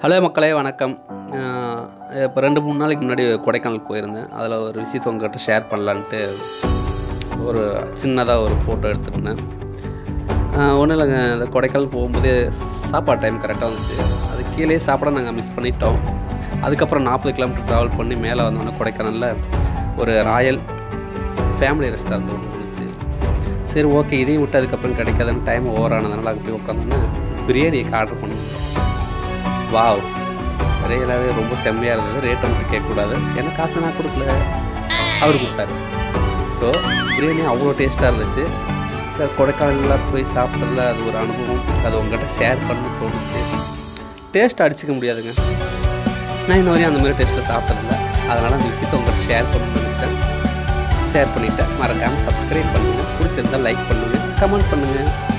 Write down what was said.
hello மக்களே வணக்கம் இப்போ ரெண்டு மூணு நாளைக்கு முன்னாடி கொடைக்கானல் போயிருந்தேன் அதில் ஒரு விஷயத்தை உங்கள்கிட்ட ஷேர் பண்ணலான்ட்டு ஒரு சின்னதாக ஒரு ஃபோட்டோ எடுத்துருந்தேன் ஒன்றும் இல்லைங்க இந்த கொடைக்கானல் போகும்போது சாப்பாடு டைம் கரெக்டாக வந்துச்சு அது கீழே சாப்பிட நாங்கள் மிஸ் பண்ணிட்டோம் அதுக்கப்புறம் நாற்பது கிலோமீட்டர் ட்ராவல் பண்ணி மேலே வந்தோன்னே கொடைக்கானலில் ஒரு ராயல் ஃபேமிலி ரெஸ்டாரண்ட் ஒன்று இருந்துச்சு சரி ஓகே இதையும் விட்டு அதுக்கப்புறம் கிடைக்காதுன்னு டைம் ஓவர் ஆனதுனால அங்கே போய் உட்காந்தோன்னே பிரியாணிக்கு ஆர்டர் பண்ணியிருந்தோம் வாவ் விரையிலாவே ரொம்ப செம்மையாக இருந்தது ரேட்டை மட்டும் கேட்கக்கூடாது ஏன்னா காசு நான் கொடுக்கல அவர் கொடுத்தாரு ஸோ பிரியாணி அவ்வளோ டேஸ்ட்டாக இருந்துச்சு இந்த கொடைக்கானலில் போய் சாப்பிட்றதுல அது ஒரு அனுபவம் அது உங்கள்கிட்ட ஷேர் பண்ண தோணுச்சு டேஸ்ட் அடிச்சுக்க முடியாதுங்க நான் இன்ன வரையும் அந்த மாதிரி டேஸ்ட்டை சாப்பிட்டதில்ல அதனால் அந்த விஷயத்தை உங்கள்கிட்ட ஷேர் பண்ணணும்னு நினச்சேன் ஷேர் பண்ணிவிட்டேன் மறக்காமல் சப்ஸ்கிரைப் பண்ணுங்கள் பிடிச்சிருந்தா லைக் பண்ணுங்கள் கமெண்ட் பண்ணுங்கள்